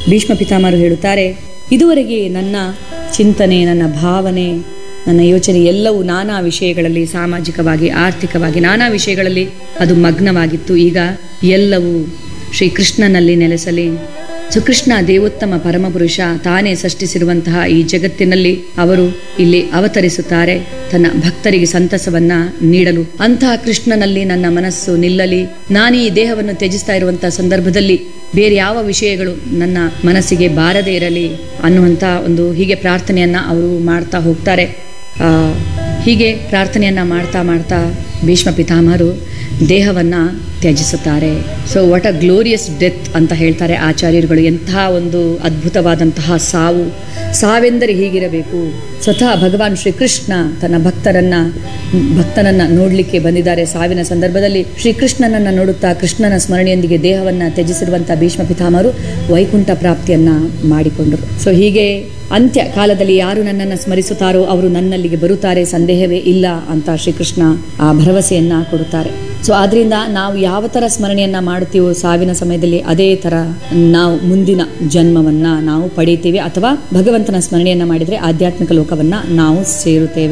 ಭೀಷ್ಮ ಪಿತಾಮಹರು ಹೇಳುತ್ತಾರೆ ಇದುವರೆಗೆ ನನ್ನ ಚಿಂತನೆ ನನ್ನ ಭಾವನೆ ನನ್ನ ಯೋಚನೆ ಎಲ್ಲವೂ ನಾನಾ ವಿಷಯಗಳಲ್ಲಿ ಸಾಮಾಜಿಕವಾಗಿ ಆರ್ಥಿಕವಾಗಿ ನಾನಾ ವಿಷಯಗಳಲ್ಲಿ ಅದು ಮಗ್ನವಾಗಿತ್ತು ಈಗ ಎಲ್ಲವೂ ಶ್ರೀಕೃಷ್ಣನಲ್ಲಿ ನೆಲೆಸಲಿ ಸೊ ಕೃಷ್ಣ ದೇವೋತ್ತಮ ಪರಮಪುರುಷ ತಾನೇ ಸೃಷ್ಟಿಸಿರುವಂತಹ ಈ ಜಗತ್ತಿನಲ್ಲಿ ಅವರು ಇಲ್ಲಿ ಅವತರಿಸುತ್ತಾರೆ ತನ್ನ ಭಕ್ತರಿಗೆ ಸಂತಸವನ್ನ ನೀಡಲು ಅಂತಹ ಕೃಷ್ಣನಲ್ಲಿ ನನ್ನ ಮನಸ್ಸು ನಿಲ್ಲಲಿ ನಾನು ಈ ದೇಹವನ್ನು ತ್ಯಜಿಸ್ತಾ ಇರುವಂತಹ ಸಂದರ್ಭದಲ್ಲಿ ಬೇರೆ ಯಾವ ವಿಷಯಗಳು ನನ್ನ ಮನಸ್ಸಿಗೆ ಬಾರದೇ ಇರಲಿ ಅನ್ನುವಂಥ ಒಂದು ಹೀಗೆ ಪ್ರಾರ್ಥನೆಯನ್ನ ಅವರು ಮಾಡ್ತಾ ಹೋಗ್ತಾರೆ ಆ, ಹೀಗೆ ಪ್ರಾರ್ಥನೆಯನ್ನ ಮಾಡ್ತಾ ಮಾಡ್ತಾ ಭೀಷ್ಮ ಪಿತಾಮಹರು ದೇಹವನ್ನ ತ್ಯಜಿಸುತ್ತಾರೆ so what a glorious death ಅಂತ ಹೇಳ್ತಾರೆ ಆಚಾರ್ಯರುಗಳು ಎಂತಹ ಒಂದು ಅದ್ಭುತವಾದಂತಹ ಸಾವು ಸಾವೆಂದರೆ ಹೀಗಿರಬೇಕು ಸ್ವತಃ ಭಗವಾನ್ ಶ್ರೀಕೃಷ್ಣ ತನ್ನ ಭಕ್ತರನ್ನ ಭಕ್ತನನ್ನ ನೋಡಲಿಕ್ಕೆ ಬಂದಿದ್ದಾರೆ ಸಾವಿನ ಸಂದರ್ಭದಲ್ಲಿ ಶ್ರೀಕೃಷ್ಣನನ್ನ ನೋಡುತ್ತಾ ಕೃಷ್ಣನ ಸ್ಮರಣೆಯೊಂದಿಗೆ ದೇಹವನ್ನ ತ್ಯಜಿಸಿರುವಂತಹ ಭೀಷ್ಮ ಪಿತಾಮಹರು ವೈಕುಂಠ ಪ್ರಾಪ್ತಿಯನ್ನ ಮಾಡಿಕೊಂಡರು ಸೊ ಹೀಗೆ ಅಂತ್ಯ ಕಾಲದಲ್ಲಿ ಯಾರು ನನ್ನನ್ನು ಸ್ಮರಿಸುತ್ತಾರೋ ಅವರು ನನ್ನಲ್ಲಿಗೆ ಬರುತ್ತಾರೆ ಸಂದೇಹವೇ ಇಲ್ಲ ಅಂತ ಶ್ರೀಕೃಷ್ಣ ಆ ಭರವಸೆಯನ್ನ ಕೊಡುತ್ತಾರೆ ಸೊ ಆದ್ರಿಂದ ನಾವು ಯಾವ ಥರ ಸ್ಮರಣೆಯನ್ನ ಮಾಡುತ್ತೀವೋ ಸಾವಿನ ಸಮಯದಲ್ಲಿ ಅದೇ ಥರ ನಾವು ಮುಂದಿನ ಜನ್ಮವನ್ನ ನಾವು ಪಡೆಯುತ್ತೇವೆ ಅಥವಾ ಭಗವಂತನ ಸ್ಮರಣೆಯನ್ನ ಮಾಡಿದರೆ ಆಧ್ಯಾತ್ಮಿಕ ಲೋಕವನ್ನ ನಾವು ಸೇರುತ್ತೇವೆ